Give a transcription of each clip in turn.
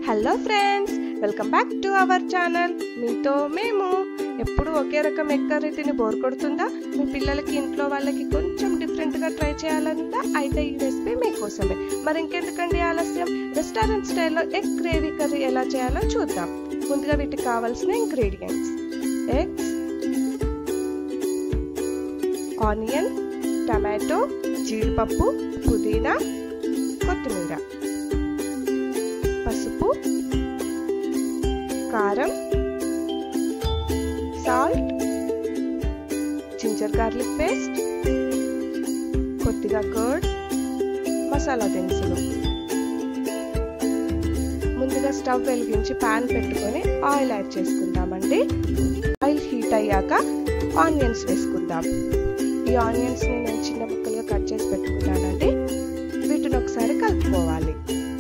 hello friends welcome back to our channel మీతో మేము ఎప్పుడు ఒకే రకం ఎగ్ కర్రీ తిని బోర్ కొడుతుందా మీ పిల్లలకి ఇంట్లో వాళ్ళకి కొంచెం డిఫరెంట్గా ట్రై చేయాలందా అయితే ఈ రెసిపీ మీకోసమే మరి ఇంకెందుకండి ఆలస్యం రెస్టారెంట్ స్టైల్లో ఎగ్ గ్రేవీ కర్రీ ఎలా చేయాలో చూద్దాం ముందుగా వీటికి కావాల్సిన ఇంగ్రీడియంట్స్ ఎగ్స్ ఆనియన్ టమాటో జీడిపప్పు పుదీనా కొత్తిమీర పసుపు కారం సాల్ట్ జింజర్ గార్లిక్ పేస్ట్ కొద్దిగా కర్డ్ మసాలా దినుసులు ముందుగా స్టవ్ వెలిగించి పాన్ పెట్టుకొని ఆయిల్ యాడ్ చేసుకుందామండి ఆయిల్ హీట్ అయ్యాక ఆనియన్స్ వేసుకుందాం ఈ ఆనియన్స్ని నేను చిన్న ముక్కలుగా కట్ చేసి పెట్టుకున్నానండి వీటిని ఒకసారి కలుపుకోవాలి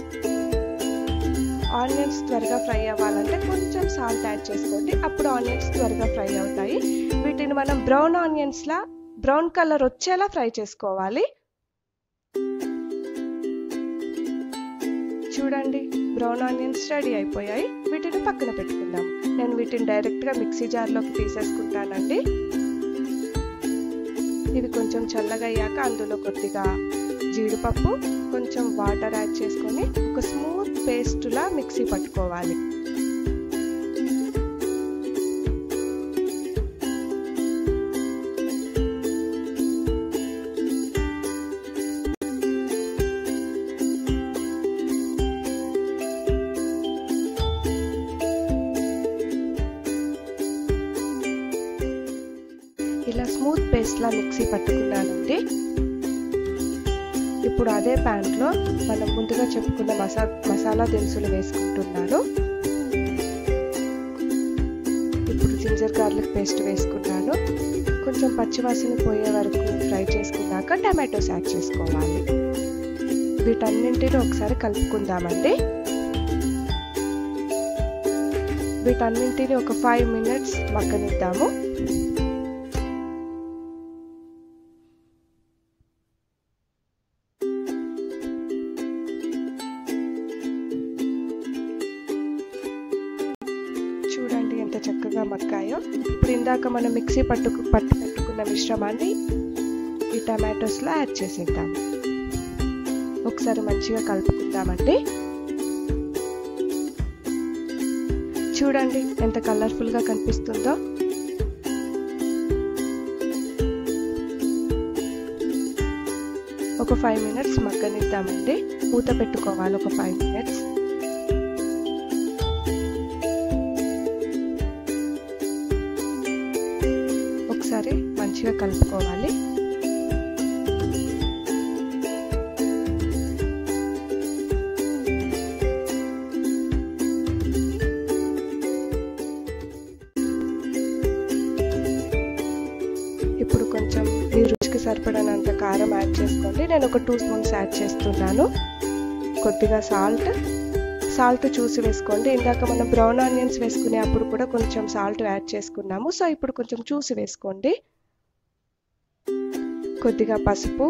ఆనియన్స్ త్వరగా ఫ్రై అవ్వాలంటే కొంచెం సాల్ట్ యాడ్ చేసుకోండి అప్పుడు ఆనియన్స్ త్వరగా ఫ్రై అవుతాయి వీటిని మనం బ్రౌన్ ఆనియన్స్లా బ్రౌన్ కలర్ వచ్చేలా ఫ్రై చేసుకోవాలి చూడండి బ్రౌన్ ఆనియన్స్ రెడీ అయిపోయాయి వీటిని పక్కన పెట్టుకుందాం నేను వీటిని డైరెక్ట్గా మిక్సీ జార్లోకి తీసేసుకుంటానండి ఇవి కొంచెం చల్లగా అయ్యాక అందులో కొద్దిగా జీడిపప్పు కొంచెం వాటర్ యాడ్ చేసుకొని ఒక స్మూత్ పేస్ట్లా మిక్సీ పట్టుకోవాలి ఇలా స్మూత్ పేస్ట్లా మిక్సీ పట్టుకున్నానండి ఇప్పుడు అదే ప్యాన్లో మనం ముందుగా చెప్పుకున్న మసా మసాలా దినుసులు వేసుకుంటున్నాను ఇప్పుడు జింజర్ గార్లిక్ పేస్ట్ వేసుకున్నాను కొంచెం పచ్చివాసన పోయే వరకు ఫ్రై చేసుకున్నాక టమాటోస్ యాడ్ చేసుకోవాలి వీటన్నింటిని ఒకసారి కలుపుకుందామండి వీటన్నింటిని ఒక ఫైవ్ మినిట్స్ మగ్గనిద్దాము చూడండి ఎంత చక్కగా మక్కాయో ఇప్పుడు ఇందాక మనం మిక్సీ పట్టుకు పట్టు పెట్టుకున్న మిశ్రమాన్ని ఈ టమాటోస్లో యాడ్ చేసేద్దాం ఒకసారి మంచిగా కలుపుకుందామండి చూడండి ఎంత కలర్ఫుల్గా కనిపిస్తుందో ఒక ఫైవ్ మినిట్స్ మగ్గనిద్దామండి మూత పెట్టుకోవాలి ఒక ఫైవ్ మినిట్స్ ఒకసారి మంచిగా కలుపుకోవాలి ఇప్పుడు కొంచెం మీ రుచికి సరిపడినంత కారం యాడ్ చేసుకోండి నేను ఒక టూ స్పూన్స్ యాడ్ చేస్తున్నాను కొద్దిగా సాల్ట్ సాల్ట్ చూసి వేసుకోండి ఇందాక మనం బ్రౌన్ ఆనియన్స్ వేసుకునే అప్పుడు కూడా కొంచెం సాల్ట్ యాడ్ చేసుకున్నాము సో ఇప్పుడు కొంచెం చూసి వేసుకోండి కొద్దిగా పసుపు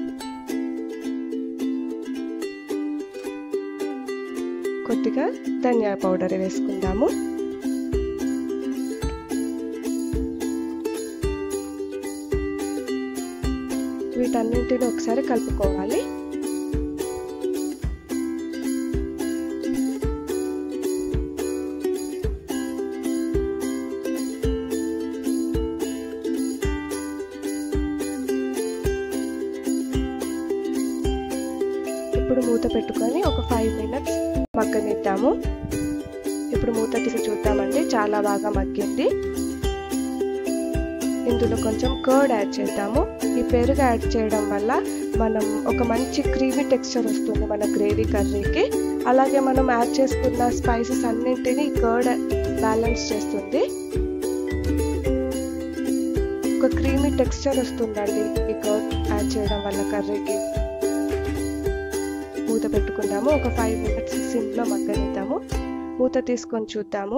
కొద్దిగా ధనియా పౌడర్ వేసుకుందాము వీటన్నింటిని ఒకసారి కలుపుకోవాలి ఇప్పుడు మూత పెట్టుకొని ఒక ఫైవ్ మినిట్స్ మగ్గనిద్దాము ఇప్పుడు మూత తీసి చూద్దామండి చాలా బాగా మగ్గింది ఇందులో కొంచెం కర్డ్ యాడ్ చేద్దాము ఈ పెరుగు యాడ్ చేయడం వల్ల మనం ఒక మంచి క్రీమీ టెక్స్చర్ వస్తుంది మన గ్రేవీ కర్రీకి అలాగే మనం యాడ్ చేసుకున్న స్పైసెస్ అన్నింటినీ కర్డ్ బ్యాలెన్స్ చేస్తుంది ఒక క్రీమీ టెక్స్చర్ వస్తుందండి ఈ కర్డ్ యాడ్ చేయడం వల్ల కర్రీకి మూత పెట్టుకుందాము ఒక ఫైవ్ మినిట్స్ సిమ్లో మగ్గనిద్దాము మూత తీసుకొని చూద్దాము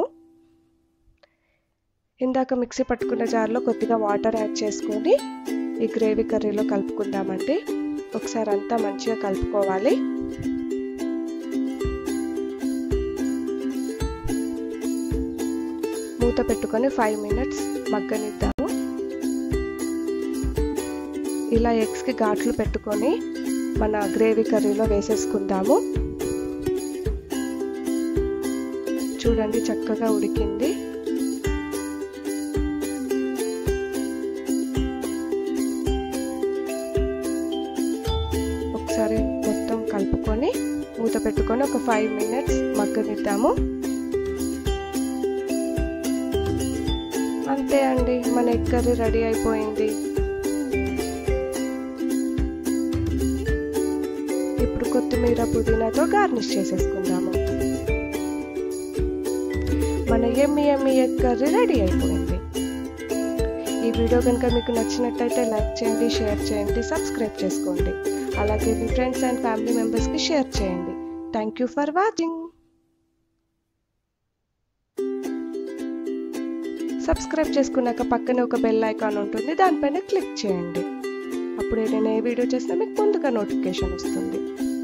ఇందాక మిక్సీ పట్టుకున్న జార్లో కొద్దిగా వాటర్ యాడ్ చేసుకొని ఈ గ్రేవీ కర్రీలో కలుపుకుందామండి ఒకసారి అంతా మంచిగా కలుపుకోవాలి మూత పెట్టుకొని ఫైవ్ మినిట్స్ మగ్గనిద్దాము ఇలా ఎగ్స్కి ఘాట్లు పెట్టుకొని మన గ్రేవీ కర్రీలో వేసేసుకుందాము చూడండి చక్కగా ఉడికింది ఒకసారి మొత్తం కలుపుకొని మూత పెట్టుకొని ఒక ఫైవ్ మినిట్స్ మగ్గనిద్దాము అంతే అండి మన ఎగ్ కర్రీ రెడీ అయిపోయింది ఇప్పుడు కొత్తిమీర పుదీనాతో గార్నిష్ చేసేసుకుందాము మన ఎమ్మి ఎమ్మి ఎగ్ కర్రీ రెడీ అయిపోయింది ఈ వీడియో కనుక మీకు నచ్చినట్టయితే లైక్ చేయండి షేర్ చేయండి సబ్స్క్రైబ్ చేసుకోండి అలాగే మీ ఫ్రెండ్స్ అండ్ ఫ్యామిలీ మెంబర్స్కి షేర్ చేయండి thank you for watching subscribe చేసుకున్నాక పక్కనే ఒక బెల్ ఐకాన్ ఉంటుంది దానిపైన క్లిక్ చేయండి అప్పుడే నేను ఏ వీడియో చేసినా మీకు ముందుగా నోటిఫికేషన్ వస్తుంది